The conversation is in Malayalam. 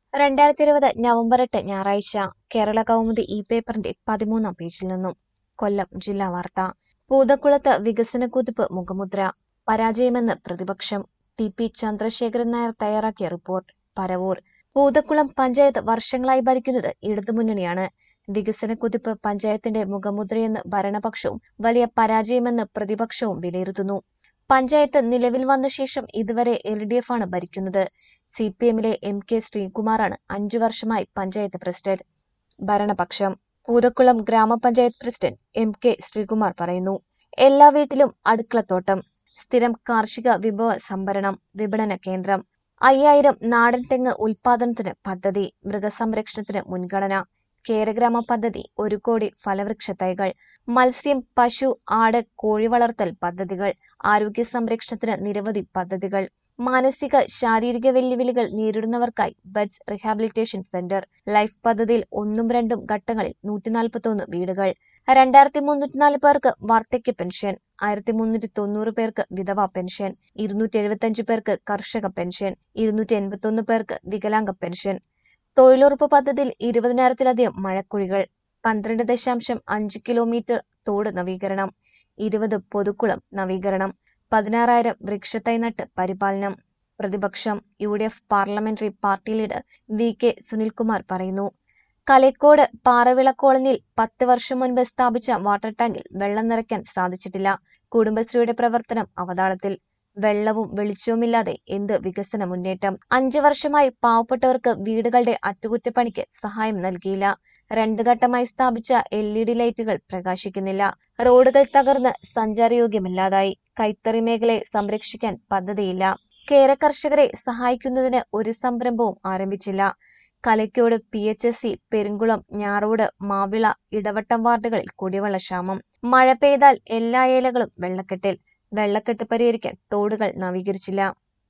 രണ്ടായിരത്തി ഇരുപത് നവംബർ എട്ട് ഞായറാഴ്ച കേരള കൗമുദി ഇ പേപ്പറിന്റെ പതിമൂന്നാം പേജിൽ നിന്നും കൊല്ലം ജില്ലാ വാർത്ത പൂതക്കുളത്ത് വികസന കുതിപ്പ് മുഖമുദ്ര പരാജയമെന്ന് പ്രതിപക്ഷം ടി പി ചന്ദ്രശേഖരൻ നായർ തയ്യാറാക്കിയ റിപ്പോർട്ട് പരവൂർ പൂതക്കുളം പഞ്ചായത്ത് വർഷങ്ങളായി ഭരിക്കുന്നത് ഇടതുമുന്നണിയാണ് വികസന കുതിപ്പ് പഞ്ചായത്തിന്റെ മുഖമുദ്രയെന്ന് ഭരണപക്ഷവും വലിയ പരാജയമെന്ന് പ്രതിപക്ഷവും വിലയിരുത്തുന്നു പഞ്ചായത്ത് നിലവിൽ വന്ന ശേഷം ഇതുവരെ എൽ ഡി എഫ് ആണ് ഭരിക്കുന്നത് സി പി എമ്മിലെ എം കെ ശ്രീകുമാറാണ് അഞ്ചു വർഷമായി പഞ്ചായത്ത് പ്രസിഡന്റ് ഭരണപക്ഷം പൂതക്കുളം ഗ്രാമപഞ്ചായത്ത് പ്രസിഡന്റ് എം കെ ശ്രീകുമാർ പറയുന്നു എല്ലാ വീട്ടിലും അടുക്കളത്തോട്ടം സ്ഥിരം കാർഷിക വിഭവ സംഭരണം വിപണന കേന്ദ്രം അയ്യായിരം നാടൻ തെങ്ങ് ഉൽപാദനത്തിന് പദ്ധതി മൃഗസംരക്ഷണത്തിന് മുൻഗണന കേരഗ്രാമ പദ്ധതി ഒരു കോടി ഫലവൃക്ഷ തൈകൾ മത്സ്യം പശു ആട് കോഴി വളർത്തൽ പദ്ധതികൾ ആരോഗ്യ സംരക്ഷണത്തിന് നിരവധി പദ്ധതികൾ മാനസിക ശാരീരിക വെല്ലുവിളികൾ നേരിടുന്നവർക്കായി ബഡ്സ് റിഹാബിലിറ്റേഷൻ സെന്റർ ലൈഫ് പദ്ധതിയിൽ ഒന്നും രണ്ടും ഘട്ടങ്ങളിൽ നൂറ്റി നാൽപ്പത്തൊന്ന് വീടുകൾ രണ്ടായിരത്തി മുന്നൂറ്റിനാല് പേർക്ക് വാർദ്ധക്യ പെൻഷൻ ആയിരത്തി മുന്നൂറ്റി തൊണ്ണൂറ് പേർക്ക് വിധവാ പെൻഷൻ ഇരുന്നൂറ്റി എഴുപത്തിയഞ്ച് പേർക്ക് കർഷക പെൻഷൻ ഇരുന്നൂറ്റി എൺപത്തൊന്ന് പേർക്ക് വികലാംഗ പെൻഷൻ തൊഴിലുറപ്പ് പദ്ധതിയിൽ ഇരുപതിനായിരത്തിലധികം മഴക്കുഴികൾ പന്ത്രണ്ട് ദശാംശം അഞ്ച് കിലോമീറ്റർ തോട് നവീകരണം ഇരുപത് പൊതുക്കുളം നവീകരണം പതിനാറായിരം വൃക്ഷത്തൈ നട്ട് പരിപാലനം പ്രതിപക്ഷം U D F parliamentary party leader V K Sunilkumar പറയുന്നു കലേക്കോട് പാറവിള കോളനിയിൽ പത്ത് വർഷം മുൻപ് സ്ഥാപിച്ച വാട്ടർ ടാങ്കിൽ വെള്ളം നിറയ്ക്കാൻ സാധിച്ചിട്ടില്ല കുടുംബശ്രീയുടെ പ്രവർത്തനം അവതാളത്തിൽ വെള്ളവും വെളിച്ചവുമില്ലാതെ എന്ത് വികസന മുന്നേറ്റം അഞ്ചു വർഷമായി പാവപ്പെട്ടവർക്ക് വീടുകളുടെ അറ്റകുറ്റപ്പണിക്ക് സഹായം നൽകിയില്ല രണ്ടു ഘട്ടമായി സ്ഥാപിച്ച എൽ ഇ ഡി ലൈറ്റുകൾ പ്രകാശിക്കുന്നില്ല റോഡുകൾ തകർന്ന് സഞ്ചാരയോഗ്യമല്ലാതായി കൈത്തറി മേഖലയെ സംരക്ഷിക്കാൻ പദ്ധതിയില്ല കേര കർഷകരെ സഹായിക്കുന്നതിന് ഒരു സംരംഭവും ആരംഭിച്ചില്ല Kalaykode P H S C Perumkulam Njarode Mavila Edavattom വാർഡുകളിൽ കുടിവെള്ള ക്ഷാമം മഴ പെയ്താൽ എല്ലാ ഏലകളും വെള്ളക്കെട്ടിൽ വെള്ളക്കെട്ട് പരിഹരിക്കാൻ തോടുകൾ നവീകരിച്ചില്ല